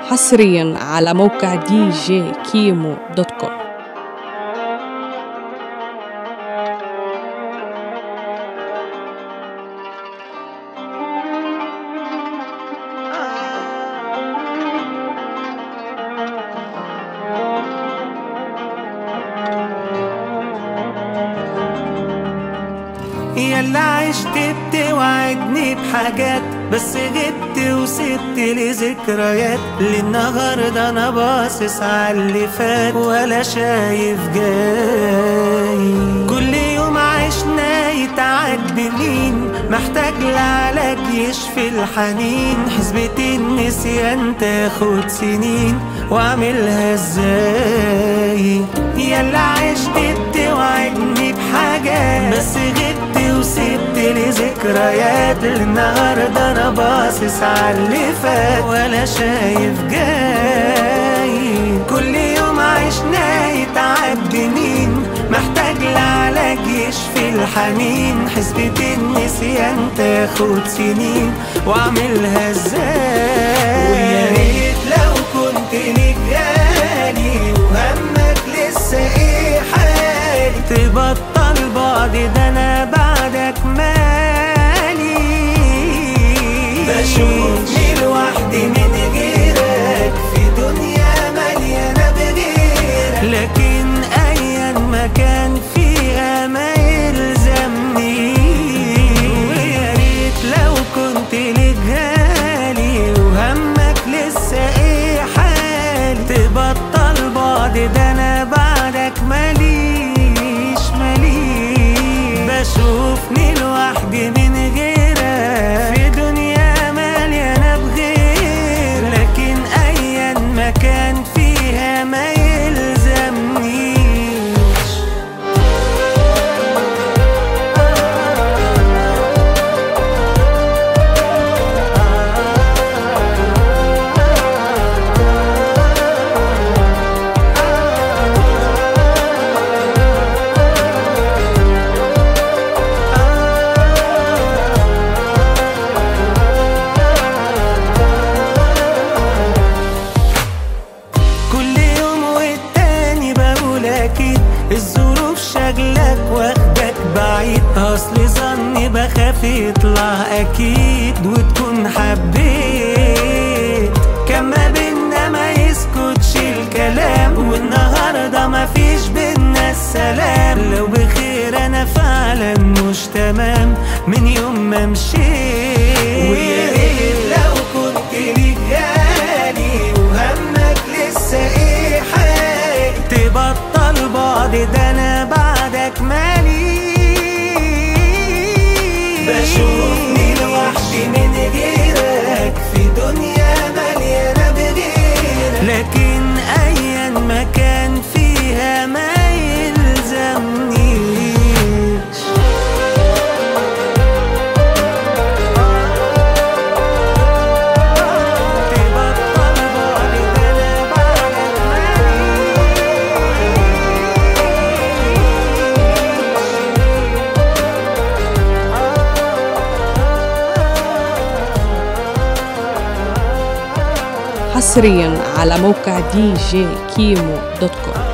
حصريا على موقع دي جي كيمو دوت كوم يلا عشت بتوعدني بحاجات بس غبت وسبت لي ذكريات للنهارده انا باصص على اللي فات ولا شايف جاي كل يوم عشنا يتعد بمين محتاج لعلاج يشفي الحنين حسبة النسيان تاخد سنين واعملها ازاي يلا عشت بتوعدني بحاجات بس غبت وسبت لي ذكريات النهارده انا باصص على اللي فات ولا شايف جاي كل يوم عشنا يتعد مين محتاج لعلاج يشفي الحنين حسبة النسيان تاخد سنين واعملها ازاي ويا ريت لو كنت ليك غالي وهمك لسه ايه حالي تبطل بعد ده انا بعدك مالي بشوفني لوحدي من غيرك في دنيا مليانة بغيرك لكن ايا ما كان فيها ما يلزمني ويا ريت لو كنت ليك غالي وهمك لسه ايه حالي تبطل بعد ده انا بعدك ماليش ماليش بشوفني لوحدي من غيرك في دنيا مليانة بغير لكن ايا ما كان فيها ما يلزمنيش كل يوم والتاني بقول اكيد الظروف شغلك واخدك بعيد اصل ظني بخاف يطلع اكيد وتكون حبيت كما بينا ما يسكتش الكلام والنهارده ما فيش بينا السلام لو بخير انا فعلا مش تمام من يوم ما مشيت ويا ريت لو كنت ليك غالي وهمك لسه ايه حالي تبطل بعد ده انا بعدك مالي بشوفني لوحدي من غيرك في دنيا مليانة بغيرك لكن ايا ما كان فيها ما يلزمنيش تبطل بعد ده انا بعدك حصريا على موقع دي جي كيمو دوت كوم